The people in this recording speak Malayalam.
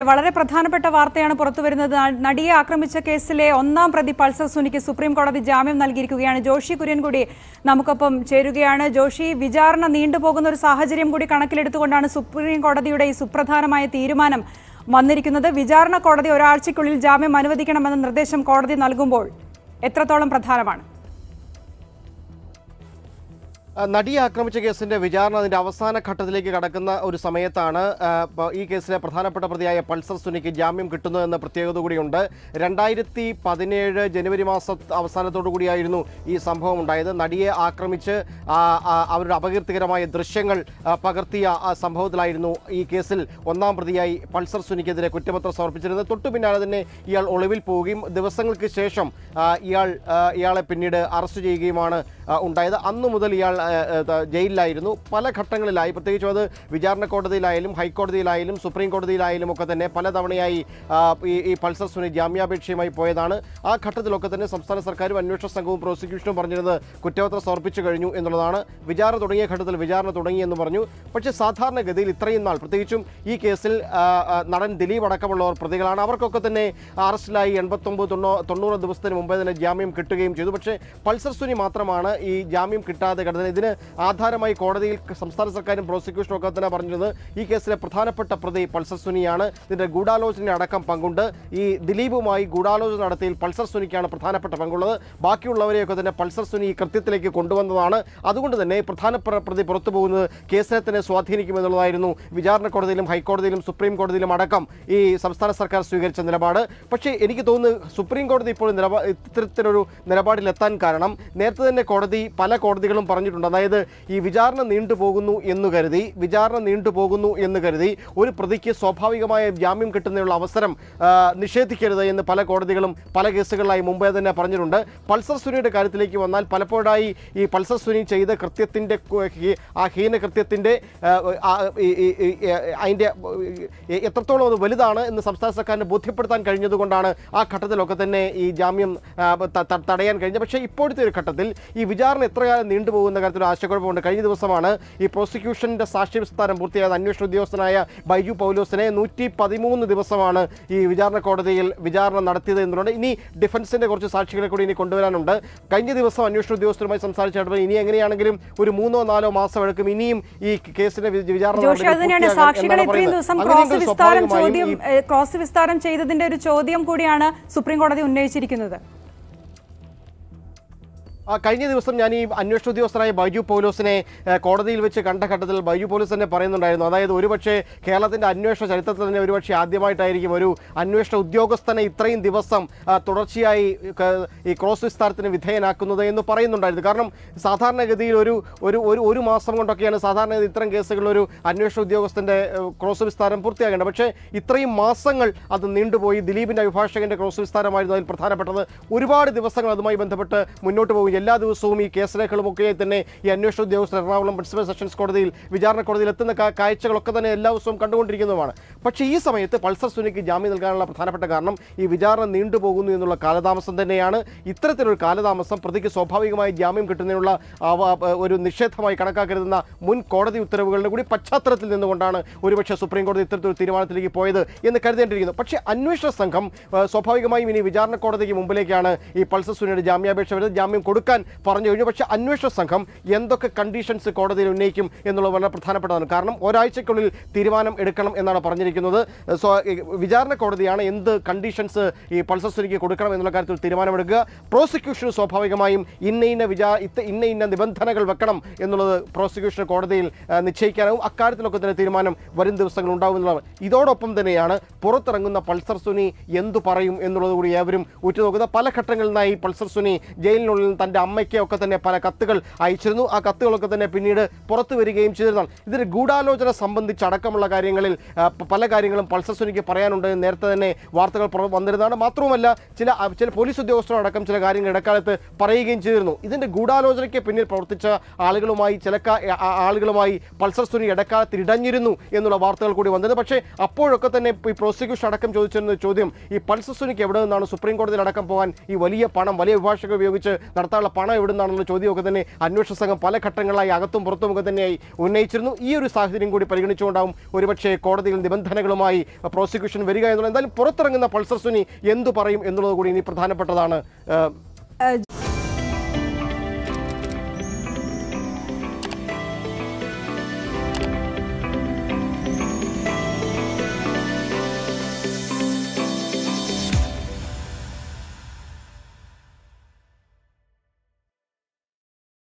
വളരെ പ്രധാനപ്പെട്ട വാർത്തയാണ് പുറത്തു വരുന്നത് ന- നടിയെ ആക്രമിച്ച കേസിലെ ഒന്നാം പ്രതി പൾസർ സുനിക്ക് സുപ്രീം കോടതി ജാമ്യം നൽകിയിരിക്കുകയാണ് ജോഷി കുര്യൻ കൂടി നമുക്കൊപ്പം ചേരുകയാണ് ജോഷി വിചാരണ നീണ്ടുപോകുന്ന ഒരു സാഹചര്യം കൂടി കണക്കിലെടുത്തുകൊണ്ടാണ് സുപ്രീം കോടതിയുടെ ഈ സുപ്രധാനമായ തീരുമാനം വന്നിരിക്കുന്നത് വിചാരണ കോടതി ഒരാഴ്ചയ്ക്കുള്ളിൽ ജാമ്യം അനുവദിക്കണമെന്ന നിർദ്ദേശം കോടതി നൽകുമ്പോൾ എത്രത്തോളം പ്രധാനമാണ് ആ, നടിയെ ആക്രമിച്ച കേസിന്റെ വിചാരണ അതിന്റെ അവസാന ഘട്ടത്തിലേക്ക് കടക്കുന്ന ഒരു സമയത്താണ് ആ, പ- ഈ കേസിലെ പ്രധാനപ്പെട്ട പ്രതിയായ പൾസർ സുനിക്ക് ജാമ്യം കിട്ടുന്നു എന്ന പ്രത്യേകത കൂടിയുണ്ട് രണ്ടായിരത്തി പതിനേഴ് ജനുവരി മാസ അവസാനത്തോടു കൂടിയായിരുന്നു ഈ സംഭവം ഉണ്ടായത് നടിയെ ആക്രമിച്ച് ആ, ആ, അവരുടെ അപകീർത്തികരമായ ദൃശ്യങ്ങൾ ആ, പകർത്തിയ ആ സംഭവത്തിലായിരുന്നു ഈ കേസിൽ ഒന്നാം പ്രതിയായി പൾസർ സുനിക്കെതിരെ കുറ്റപത്രം സമർപ്പിച്ചിരുന്നത് തൊട്ടു പിന്നാലെ തന്നെ ഇയാൾ ഒളിവിൽ പോവുകയും ദിവസങ്ങൾക്ക് ശേഷം ആ, ഇയാൾ ആ, ഇയാളെ പിന്നീട് അറസ്റ്റ് ചെയ്യുകയുമാണ് ആ, ഉണ്ടായത് അന്നു മുതൽ ഇയാൾ ആ, ആ, ത- ജയിലിലായിരുന്നു പല ഘട്ടങ്ങളിലായി പ്രത്യേകിച്ചും അത് വിചാരണ കോടതിയിലായാലും ഹൈക്കോടതിയിലായാലും സുപ്രീം കോടതിയിലായാലും ഒക്കെ തന്നെ പലതവണയായി ആ, ഈ ഈ പൾസർ സുനി ജാമ്യാപേക്ഷയുമായി പോയതാണ് ആ ഘട്ടത്തിലൊക്കെ തന്നെ സംസ്ഥാന സർക്കാരും അന്വേഷണ സംഘവും പ്രോസിക്യൂഷനും പറഞ്ഞിരുന്നത് കുറ്റപത്രം സമർപ്പിച്ചു കഴിഞ്ഞു എന്നുള്ളതാണ് വിചാരണ തുടങ്ങിയ ഘട്ടത്തിൽ വിചാരണ തുടങ്ങി എന്ന് പറഞ്ഞു പക്ഷേ സാധാരണഗതിയിൽ ഇത്രയും നാൾ പ്രത്യേകിച്ചും ഈ കേസിൽ ആ, ആ, നടൻ ദിലീപ് അടക്കമുള്ളവർ പ്രതികളാണ് അവർക്കൊക്കെ തന്നെ അറസ്റ്റിലായി എൺപത്തൊമ്പത് തൊണ്ണൂ തൊണ്ണൂറ് ദിവസത്തിന് മുമ്പേ തന്നെ ജാമ്യം കിട്ടുകയും ചെയ്തു പക്ഷേ പൾസർ സുനി മാത്രമാണ് ഈ ജാമ്യം കിട്ടാതെ കിടന്നത് ഇതിന് ആധാരമായി കോടതിയിൽ സംസ്ഥാന സർക്കാരും പ്രോസിക്യൂഷനും ഒക്കെ തന്നെ പറഞ്ഞിരുന്നത് ഈ കേസിലെ പ്രധാനപ്പെട്ട പ്രതി പൾസർ സുനിയാണ് ഇതിന്റെ ഗൂഢാലോചന അടക്കം പങ്കുണ്ട് ഈ ദിലീപുമായി ഗൂഢാലോചന നടത്തിയിൽ പൾസർ സുനിക്കാണ് പ്രധാനപ്പെട്ട പങ്കുള്ളത് ബാക്കിയുള്ളവരെയൊക്കെ തന്നെ പൾസർ സുനി ഈ കൃത്യത്തിലേക്ക് കൊണ്ടുവന്നതാണ് അതുകൊണ്ട് തന്നെ പ്രധാനപ്പെട്ട പ്രതി പുറത്തു പോകുന്നത് കേസിനെ തന്നെ സ്വാധീനിക്കുമെന്നുള്ളതായിരുന്നു വിചാരണ കോടതിയിലും ഹൈക്കോടതിയിലും സുപ്രീം കോടതിയിലും അടക്കം ഈ സംസ്ഥാന സർക്കാർ സ്വീകരിച്ച നിലപാട് പക്ഷേ എനിക്ക് തോന്നുന്നു സുപ്രീം കോടതി ഇപ്പോൾ നിലപാ ഇത്തരത്തിലൊരു നിലപാടിലെത്താൻ കാരണം നേരത്തെ തന്നെ കോടതി പല കോടതികളും പറഞ്ഞിട്ടുണ്ട് അതായത് ഈ വിചാരണ നീണ്ടുപോകുന്നു എന്ന് കരുതി വിചാരണ നീണ്ടുപോകുന്നു എന്ന് കരുതി ഒരു പ്രതിക്ക് സ്വാഭാവികമായ ജാമ്യം കിട്ടുന്നതിനുള്ള അവസരം ആ, നിഷേധിക്കരുത് എന്ന് പല കോടതികളും പല കേസുകളിലായി മുമ്പേ തന്നെ പറഞ്ഞിട്ടുണ്ട് പൾസർ സുനിയുടെ കാര്യത്തിലേക്ക് വന്നാൽ പലപ്പോഴായി ഈ പൾസർ സുനി ചെയ്ത കൃത്യത്തിൻ്റെ കു- ഹീ- ആ ഹീന കൃത്യത്തിൻ്റെ ആ, ആ, ഈ- ഈ- ഈ- അതിൻ്റെ ഈ- എത്രത്തോളം അത് വലുതാണ് എന്ന് സംസ്ഥാന സർക്കാരിന് ബോധ്യപ്പെടുത്താൻ കഴിഞ്ഞതുകൊണ്ടാണ് ആ ഘട്ടത്തിലൊക്കെ തന്നെ ഈ ജാമ്യം ആ, ത- ത- തടയാൻ കഴിഞ്ഞത് പക്ഷേ ഇപ്പോഴത്തെ ഒരു ഘട്ടത്തിൽ ഈ വിചാരണ എത്രകാലം നീണ്ടുപോകുന്ന കാര്യത്തിൽ ഒരു ആശയക്കുഴപ്പമുണ്ട് കഴിഞ്ഞ ദിവസമാണ് ഈ പ്രോസിക്യൂഷന്റെ സാക്ഷി വിസ്താരം പൂർത്തിയായത് അന്വേഷണ ഉദ്യോഗസ്ഥനായ ബൈജു പൗലോസിനെ നൂറ്റി പതിമൂന്ന് ദിവസമാണ് ഈ വിചാരണ കോടതിയിൽ വിചാരണ നടത്തിയത് എന്നുള്ളത് ഇനി ഡിഫൻസിന്റെ കുറച്ച് സാക്ഷികളെ കൂടി ഇനി കൊണ്ടുവരാനുണ്ട് കഴിഞ്ഞ ദിവസം അന്വേഷണ ഉദ്യോഗസ്ഥരുമായി സംസാരിച്ചിട്ട് ഇനി എങ്ങനെയാണെങ്കിലും ഒരു മൂന്നോ നാലോ മാസം എടുക്കും ഇനിയും ഈ കേസിന്റെ വി- വിചാരണ ജോഷി നടപടികൾ അത് തന്നെയാണ് പൂർത്തിയാകാൻ സാക്ഷികളെ എന്നാണ് ഇത്രയും പറയുന്നത്. ദിവസം അങ്ങനെയെങ്കിൽ ക്രോസ് വിസ്താരം സ്വാഭാവികമായും ചോദ്യം ഈ ഏഹ്, ക്രോസ് വിസ്താരം ചെയ്തതിന്റെ ഒരു ചോദ്യം കൂടിയാണ് സുപ്രീം കോടതി ഉന്നയിച്ചിരിക്കുന്നത് ആ കഴിഞ്ഞ ദിവസം ഞാൻ ഈ അന്വേഷണ ഉദ്യോഗസ്ഥനായ ബൈജു പൗലോസിനെ ഏഹ്, കോടതിയിൽ വെച്ച് കണ്ട ഘട്ടത്തിൽ ബൈജു പൗലോസ് തന്നെ പറയുന്നുണ്ടായിരുന്നു അതായത് ഒരുപക്ഷെ കേരളത്തിന്റെ അന്വേഷണ ചരിത്രത്തിൽ തന്നെ ഒരുപക്ഷെ ആദ്യമായിട്ടായിരിക്കും ഒരു അന്വേഷണ ഉദ്യോഗസ്ഥനെ ഇത്രയും ദിവസം ആ, തുടർച്ചയായി ക- ഈ ക്രോസ് വിസ്താരത്തിന് വിധേയനാക്കുന്നത് എന്ന് പറയുന്നുണ്ടായിരുന്നു കാരണം സാധാരണഗതിയിൽ ഒരു ഒരു ഒരു ഒരു മാസം കൊണ്ടൊക്കെയാണ് സാധാരണ ഇത്തരം കേസുകളിൽ ഒരു അന്വേഷണ ഉദ്യോഗസ്ഥന്റെ ഏഹ്, ക്രോസ് വിസ്താരം പൂർത്തിയാകേണ്ടത് പക്ഷേ ഇത്രയും മാസങ്ങൾ അത് നീണ്ടുപോയി ദിലീപിന്റെ അഭിഭാഷകന്റെ ക്രോസ് വിസ്താരമായിരുന്നു അതിൽ പ്രധാനപ്പെട്ടത് ഒരുപാട് ദിവസങ്ങൾ അതുമായി ബന്ധപ്പെട്ട് മുന്നോട്ട് പോകും എല്ലാ ദിവസവും ഈ കേസരേഖകളുമൊക്കെ തന്നെ ഈ അന്വേഷണ ഉദ്യോഗസ്ഥർ എറണാകുളം പ്രിൻസിപ്പൽ സെഷൻസ് കോടതിയിൽ വിചാരണ കോടതിയിൽ എത്തുന്ന കാ- കാഴ്ചകളൊക്കെ തന്നെ എല്ലാ ദിവസവും കണ്ടുകൊണ്ടിരിക്കുന്നതുമാണ് പക്ഷേ ഈ സമയത്ത് പൾസർ സുനിക്ക് ജാമ്യം നൽകാനുള്ള പ്രധാനപ്പെട്ട കാരണം ഈ വിചാരണ നീണ്ടുപോകുന്നു എന്നുള്ള കാലതാമസം തന്നെയാണ് ഇത്തരത്തിലൊരു കാലതാമസം പ്രതിക്ക് സ്വാഭാവികമായി ജാമ്യം കിട്ടുന്നതിനുള്ള അവ- ഒരു നിഷേധമായി കണക്കാക്കരുതെന്ന മുൻ കോടതി ഉത്തരവുകളുടെ കൂടി പശ്ചാത്തലത്തിൽ നിന്നുകൊണ്ടാണ് ഒരുപക്ഷെ സുപ്രീം കോടതി ഇത്തരത്തിലൊരു തീരുമാനത്തിലേക്ക് പോയത് എന്ന് കരുതേണ്ടിയിരിക്കുന്നു പക്ഷേ അന്വേഷണ സംഘം ആ, സ്വാഭാവികമായും ഇനി വിചാരണ കോടതിക്ക് മുമ്പിലേക്കാണ് ഈ പൾസർ സുനിയുടെ ജാമ്യാപേക്ഷ വരുന്നത് ജാമ്യം കൊടുക്കാൻ പറഞ്ഞു കഴിഞ്ഞു പക്ഷേ അന്വേഷണ സംഘം എന്തൊക്കെ കണ്ടീഷൻസ് കോടതിയിൽ ഉന്നയിക്കും എന്നുള്ളത് വളരെ പ്രധാനപ്പെട്ടതാണ് കാരണം ഒരാഴ്ചക്കുള്ളിൽ തീരുമാനം എടുക്കണം എന്നാണ് പറഞ്ഞിരിക്കുന്നത് സോ ഈ വിചാരണ കോടതിയാണ് എന്ത് കണ്ടീഷൻസ് ഈ പൾസർ സുനിക്ക് കൊടുക്കണം എന്നുള്ള കാര്യത്തിൽ തീരുമാനമെടുക്കുക പ്രോസിക്യൂഷൻ സ്വാഭാവികമായും ഇന്ന ഇന്ന വിചാ ഇത്ത ഇന്ന ഇന്ന നിബന്ധനകൾ വെക്കണം എന്നുള്ളത് പ്രോസിക്യൂഷൻ കോടതിയിൽ ആ, നിശ്ചയിക്കാനാവും അക്കാര്യത്തിലൊക്കെ തന്നെ തീരുമാനം വരും ദിവസങ്ങൾ ഉണ്ടാവും എന്നുള്ളതാണ് ഇതോടൊപ്പം തന്നെയാണ് പുറത്തിറങ്ങുന്ന പൾസർ സുനി എന്തു പറയും എന്നുള്ളത് കൂടി ഏവരും ഉറ്റുനോക്കുന്നത് പല ഘട്ടങ്ങളിൽ നിന്നായി പൾസർ സുനി ജയിലിനുള്ളിൽ തൻ്റെ അമ്മയ്ക്ക് ഒക്കെ തന്നെ പല കത്തുകൾ അയച്ചിരുന്നു ആ കത്തുകളൊക്കെ തന്നെ പിന്നീട് പുറത്തു വരികയും ചെയ്തിരുന്നതാണ് ഇതിന് ഗൂഢാലോചന സംബന്ധിച്ച് അടക്കമുള്ള കാര്യങ്ങളിൽ ആ, പ- പല കാര്യങ്ങളും പൾസർ സുനിക്ക് പറയാനുണ്ട് എന്ന് നേരത്തെ തന്നെ വാർത്തകൾ പുറ- വന്നിരുന്നതാണ് മാത്രവുമല്ല ചില ആ, ചില പോലീസ് ഉദ്യോഗസ്ഥരോടക്കം ചില കാര്യങ്ങൾ ഇടക്കാലത്ത് പറയുകയും ചെയ്തിരുന്നു ഇതിന്റെ ഗൂഢാലോചനയ്ക്ക് പിന്നിൽ പ്രവർത്തിച്ച ആളുകളുമായി ചില കാ- ആ- ആളുകളുമായി പൾസർ സുനി ഇടക്കാലത്ത് ഇടഞ്ഞിരുന്നു എന്നുള്ള വാർത്തകൾ കൂടി വന്നത് പക്ഷേ അപ്പോഴൊക്കെ തന്നെ ഈ പ്രോസിക്യൂഷൻ അടക്കം ചോദിച്ചിരുന്ന ചോദ്യം ഈ പൾസർ സുനിക്ക് എവിടെ നിന്നാണ് സുപ്രീം കോടതിയിൽ അടക്കം പോകാൻ ഈ വലിയ പണം വലിയ അഭിഭാഷകർ ഉപയോഗിച്ച് നടത്താനുള്ള നിന്നുള്ള പണം എവിടെ നിന്നാണെന്നുള്ള ചോദ്യമൊക്കെ തന്നെ അന്വേഷണ സംഘം പല ഘട്ടങ്ങളായി അകത്തും പുറത്തുമൊക്കെ തന്നെയായി ഉന്നയിച്ചിരുന്നു ഈ ഒരു സാഹചര്യം കൂടി പരിഗണിച്ചുകൊണ്ടാവും ഒരുപക്ഷെ കോടതിയിൽ നിബന്ധനകളുമായി പ്രോസിക്യൂഷൻ വരിക എന്നുള്ളത് എന്തായാലും പുറത്തിറങ്ങുന്ന പൾസർ സുനി എന്തു പറയും എന്നുള്ളത് കൂടി ഇനി പ്രധാനപ്പെട്ടതാണ് ഏഹ്, ഏഹ്